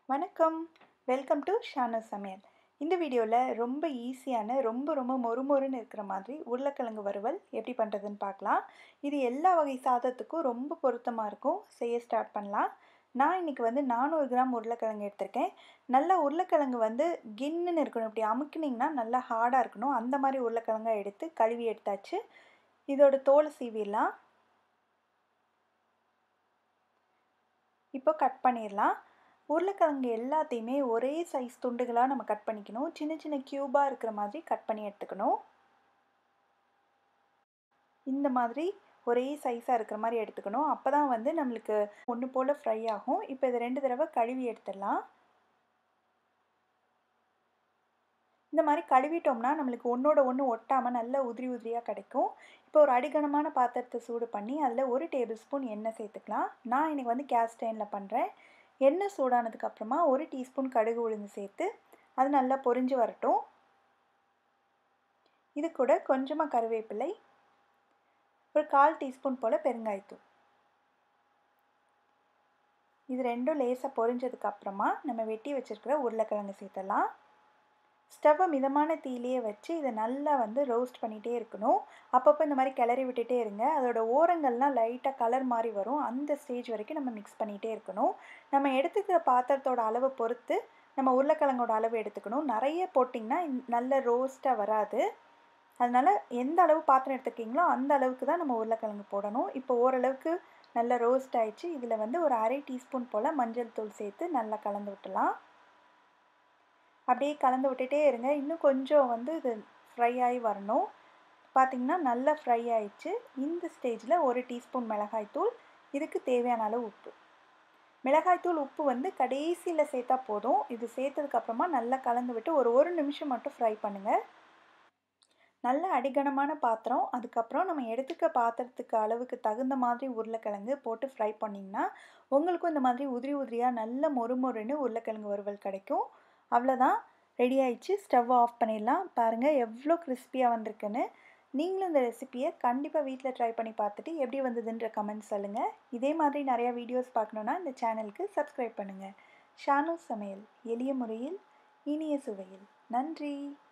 வணக்கம் welcome to Shanu சமையல் இந்த வீடியோவில் ரொம்ப ஈஸியான ரொம்ப ரொம்ப மொறுமொறுன்னு இருக்கிற மாதிரி உருளைக்கிழங்கு வறுவல் எப்படி பண்ணுறதுன்னு பார்க்கலாம் இது எல்லா வகை சாதத்துக்கும் ரொம்ப பொருத்தமாக இருக்கும் செய்ய ஸ்டார்ட் பண்ணலாம் நான் இன்றைக்கி வந்து நானூறு கிராம் உருளைக்கிழங்கு எடுத்திருக்கேன் நல்ல உருளைக்கிழங்கு வந்து கின்னுன்னு இருக்கணும் இப்படி அமுக்குனிங்கன்னா நல்லா ஹார்டாக இருக்கணும் அந்த மாதிரி உருளைக்கிழங்கை எடுத்து கழுவி எடுத்தாச்சு இதோட தோலை சீவிடலாம் இப்போ கட் பண்ணிடலாம் உருளைக்கிழங்கு எல்லாத்தையுமே ஒரே சைஸ் துண்டுகளாக நம்ம கட் பண்ணிக்கணும் சின்ன சின்ன க்யூபாக இருக்கிற மாதிரி கட் பண்ணி எடுத்துக்கணும் இந்த மாதிரி ஒரே சைஸாக இருக்கிற மாதிரி எடுத்துக்கணும் அப்போ தான் வந்து நம்மளுக்கு ஒன்று போல் ஃப்ரை ஆகும் இப்போ இதை ரெண்டு தடவை கழுவி எடுத்துடலாம் இந்த மாதிரி கழுவிட்டோம்னா நம்மளுக்கு ஒன்றோட ஒன்று ஒட்டாமல் நல்ல உதிரி உதிரியாக கிடைக்கும் இப்போ ஒரு அடிகனமான பாத்திரத்தை சூடு பண்ணி அதில் ஒரு டேபிள் ஸ்பூன் எண்ணெய் சேர்த்துக்கலாம் நான் இன்றைக்கி வந்து கேஸ் ஸ்டேனில் பண்ணுறேன் எண்ணெய் சூடானதுக்கு அப்புறமா ஒரு டீஸ்பூன் கடுகு உளுந்து சேர்த்து அது நல்லா பொரிஞ்சு வரட்டும் இது கூட கொஞ்சமாக கருவேப்பிலை ஒரு கால் டீஸ்பூன் போல் பெருங்காயத்தூள் இது ரெண்டும் லேசாக பொரிஞ்சதுக்கு அப்புறமா நம்ம வெட்டி வச்சுருக்கிற உருளைக்கிழங்கு சேர்த்தலாம் ஸ்டவ்வை மிதமான தீயிலேயே வச்சு இதை நல்லா வந்து ரோஸ்ட் பண்ணிகிட்டே இருக்கணும் அப்பப்போ இந்த மாதிரி கிளறி விட்டுட்டே இருங்க அதோட ஓரங்கள்லாம் லைட்டாக கலர் மாதிரி வரும் அந்த ஸ்டேஜ் வரைக்கும் நம்ம மிக்ஸ் பண்ணிகிட்டே இருக்கணும் நம்ம எடுத்துக்கிற பாத்திரத்தோட அளவை பொறுத்து நம்ம உருளைக்கிழங்கோட அளவு எடுத்துக்கணும் நிறைய போட்டிங்கன்னா நல்ல ரோஸ்ட்டாக வராது அதனால் எந்த அளவு பாத்திரம் எடுத்துக்கிங்களோ அந்த அளவுக்கு தான் நம்ம உருளைக்கிழங்கு போடணும் இப்போ ஓரளவுக்கு நல்லா ரோஸ்ட் ஆயிடுச்சு இதில் வந்து ஒரு அரை டீஸ்பூன் போல் மஞ்சள் தூள் சேர்த்து நல்லா கலந்து விட்டுலாம் அப்படியே கலந்து விட்டுட்டே இருங்க இன்னும் கொஞ்சம் வந்து இது ஃப்ரை ஆகி வரணும் பார்த்திங்கன்னா நல்லா ஃப்ரை ஆயிடுச்சு இந்த ஸ்டேஜில் ஒரு டீஸ்பூன் மிளகாய்த்தூள் இதுக்கு தேவையான அளவு உப்பு மிளகாய்த்தூள் உப்பு வந்து கடைசியில் சேர்த்தா போதும் இது சேர்த்ததுக்கப்புறமா நல்லா கலந்து விட்டு ஒரு ஒரு நிமிஷம் மட்டும் ஃப்ரை பண்ணுங்கள் நல்ல அடிகனமான பாத்திரம் அதுக்கப்புறம் நம்ம எடுத்துக்க பாத்திரத்துக்கு அளவுக்கு தகுந்த மாதிரி உருளைக்கிழங்கு போட்டு ஃப்ரை பண்ணிங்கன்னா உங்களுக்கும் இந்த மாதிரி உதிரி உதிரியாக நல்ல மொறு மொறுன்னு உருளைக்கிழங்கு வறுவல் கிடைக்கும் அவ்வளோதான் ரெடி ஆயிடுச்சு ஸ்டவ் ஆஃப் பண்ணிடலாம் பாருங்கள் எவ்வளோ கிறிஸ்பியாக வந்திருக்குன்னு நீங்களும் இந்த ரெசிப்பியை கண்டிப்பாக வீட்டில் ட்ரை பண்ணி பார்த்துட்டு எப்படி வந்ததுன்ற கமெண்ட் சொல்லுங்கள் இதே மாதிரி நிறையா வீடியோஸ் பார்க்கணுன்னா இந்த சேனலுக்கு சப்ஸ்கிரைப் பண்ணுங்கள் ஷானு சமையல் எளிய முறையில் இனிய சுவையில் நன்றி